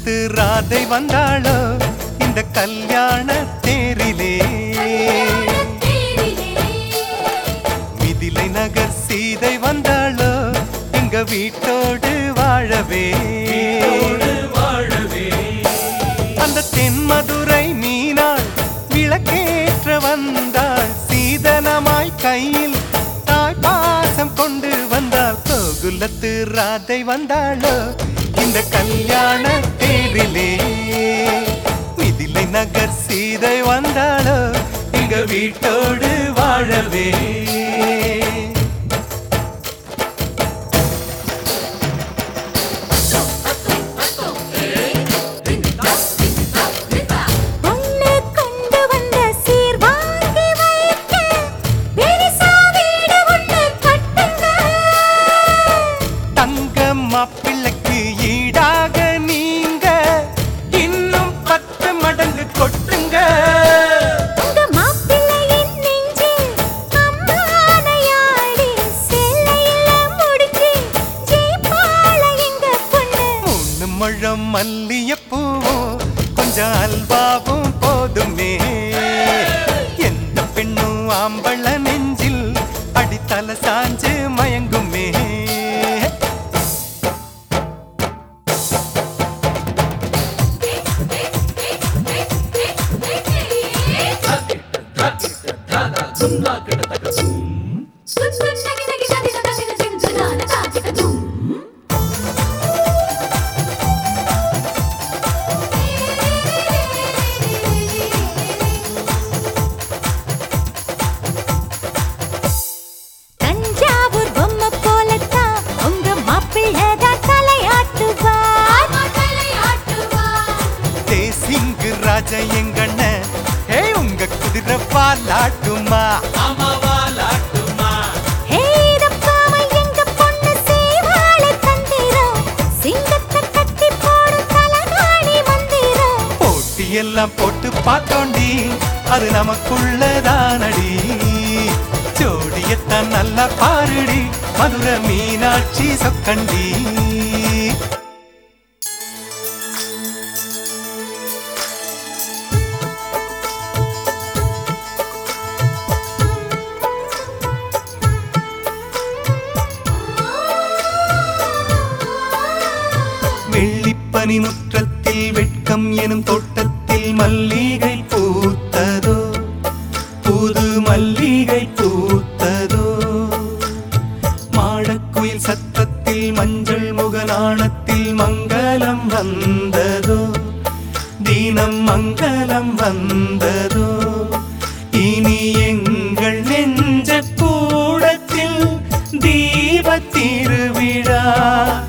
கோகுலத்து ராதை வந்தாளோ இந்த கல்யாண தேரிலே மிதிலை நகர் சீதை வந்தாளோ எங்க வீட்டோடு வாழவே அந்த தென்மதுரை மீனாள் விளக்கேற்ற வந்தாள் சீதனமாய் கையில் தாய் பாசம் கொண்டு வந்தாள் கோகுலத்து ராதை வந்தாளோ இந்த கல்யாண தேரிலே மிதிலை நகர் சீதை வந்தாளோ எங்க வீட்டோடு வாழவே பொண்ணு கொண்டு வந்த சீர் வாங்கி வைக்க பெரிசா வீடு ஒண்ணு கட்டுங்க தங்க மாப்பிள்ளைக்கு ஈடாக நீங்க இன்னும் பத்து மடங்கு கொட்டுங்க உங்க மாப்பிள்ளையின் நெஞ்சில் அம்மானையாடி சேலையில முடிச்சு ஜெயிப்பாள எங்க பொண்ணு மூணு முழம் மல்லியப்பூவும் கொஞ்சம் அல்வாவும் போதுமே எந்த பெண்ணும் ஆம்பள நெஞ்சில் அடித்தல சாஞ்சு மயங்குமே தஞ்சாவூர் பொம்மை போலத்தான் உங்க மாப்பிள்ளை தான் தலையாட்டுவார் தேசிங்கு ராஜ எங்கண்ண ஏ உங்க குதிரை பாலாட்டுமா ஹே இதப்பாவை எங்க பொண்ணு சேவாளை தந்திரம் சிங்கத்தை கட்டி போடும் தலகாணி மந்திரம் போட்டி எல்லாம் போட்டு பார்த்தோண்டி அது நமக்குள்ளதானடி ஜோடியத்தான் நல்லா பாருடி மதுர மீனாட்சி சொக்கண்டி வெள்ளிப்பனி முற்றத்தில் வெட்கம் எனும் தோட்டத்தில் மல்லிகை பூத்ததோ புது மல்லிகை பூத்ததோ மாடக்குயில் சத்தத்தில் மஞ்சள் முகநாணத்தில் மங்களம் வந்ததோ தீனம் மங்களம் வந்ததோ இனி எங்கள் நெஞ்ச கூடத்தில் தீப திருவிழா